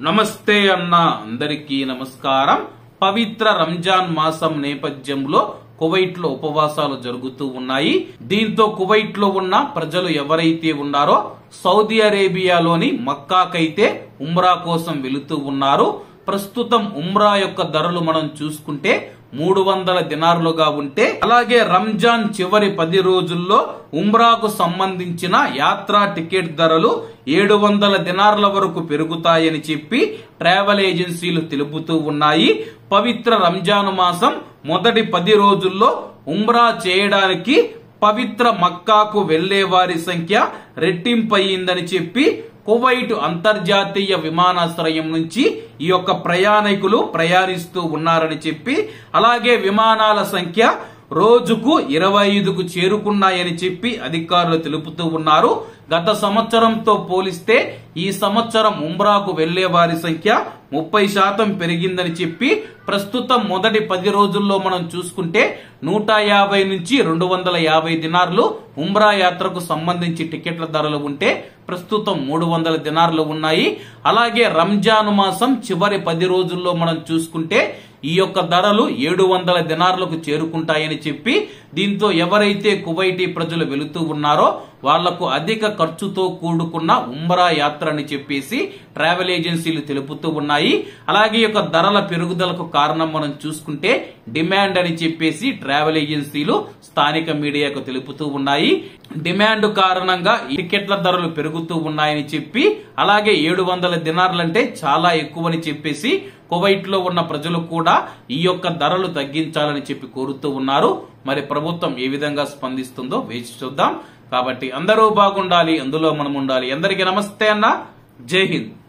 నమస్తే అన్న అందరికీ నమస్కారం పవిత్ర రంజాన్ మాసం నేపథ్యంలో కువైట్ లో ఉపవాసాలు జరుగుతూ ఉన్నాయి దీంతో కువైట్ లో ఉన్న ప్రజలు ఎవరైతే ఉన్నారో సౌదీ అరేబియాలోని మక్కాకైతే ఉమ్రా కోసం వెళుతూ ఉన్నారు ప్రస్తుతం ఉమ్రా యొక్క ధరలు మనం చూసుకుంటే మూడు వందల దినారులుగా ఉంటే అలాగే రంజాన్ చివరి పది రోజుల్లో ఉమ్రాకు సంబంధించిన యాత్రా టికెట్ ధరలు ఏడు వందల దినార్ల వరకు పెరుగుతాయని చెప్పి ట్రావెల్ ఏజెన్సీలు తెలుపుతూ ఉన్నాయి పవిత్ర రంజాన్ మాసం మొదటి పది రోజుల్లో ఉమ్రా చేయడానికి పవిత్ర మక్కాకు వెళ్లే వారి సంఖ్య రెట్టింపయిందని చెప్పి కువైట్ అంతర్జాతీయ విమానాశ్రయం నుంచి ఈ యొక్క ప్రయాణికులు ప్రయాణిస్తూ ఉన్నారని చెప్పి అలాగే విమానాల సంఖ్య రోజుకు ఇరవై ఐదుకు చేరుకున్నాయని చెప్పి అధికారులు తెలుపుతూ ఉన్నారు గత సంవత్సరంతో పోలిస్తే ఈ సంవత్సరం ఉమ్రాకు వెళ్లే వారి సంఖ్య ముప్పై శాతం పెరిగిందని చెప్పి ప్రస్తుతం మొదటి పది రోజుల్లో మనం చూసుకుంటే నూట యాభై నుంచి రెండు వందల యాభై దినార్లు ఉమ్రా యాత్రకు సంబంధించి టికెట్ల ధరలు ఉంటే ప్రస్తుతం మూడు వందల దినార్లు ఉన్నాయి అలాగే రంజాన్ మాసం చివరి పది రోజుల్లో మనం చూసుకుంటే ఈ యొక్క ధరలు ఏడు వందల దినార్లకు చేరుకుంటాయని చెప్పి దీంతో ఎవరైతే కువైటీ ప్రజలు వెళుతూ ఉన్నారో వాళ్లకు అధిక ఖర్చుతో కూడుకున్న ఉమ్రా యాత్ర అని చెప్పేసి ట్రావెల్ ఏజెన్సీలు తెలుపుతూ ఉన్నాయి అలాగే ఈ యొక్క ధరల పెరుగుదలకు కారణం మనం చూసుకుంటే డిమాండ్ అని చెప్పేసి ట్రావెల్ ఏజెన్సీలు స్థానిక మీడియాకు తెలుపుతూ ఉన్నాయి డిమాండ్ కారణంగా ఈ టికెట్ల ధరలు పెరుగుతూ ఉన్నాయని చెప్పి అలాగే ఏడు వందల దినార్లంటే చాలా ఎక్కువని చెప్పేసి కువైట్ లో ఉన్న ప్రజలు కూడా ఈ యొక్క ధరలు తగ్గించాలని చెప్పి కోరుతూ ఉన్నారు మరి ప్రభుత్వం ఏ విధంగా స్పందిస్తుందో వేచి చూద్దాం కాబట్టి అందరూ బాగుండాలి అందులో మనం ఉండాలి అందరికీ నమస్తే అన్న జై హింద్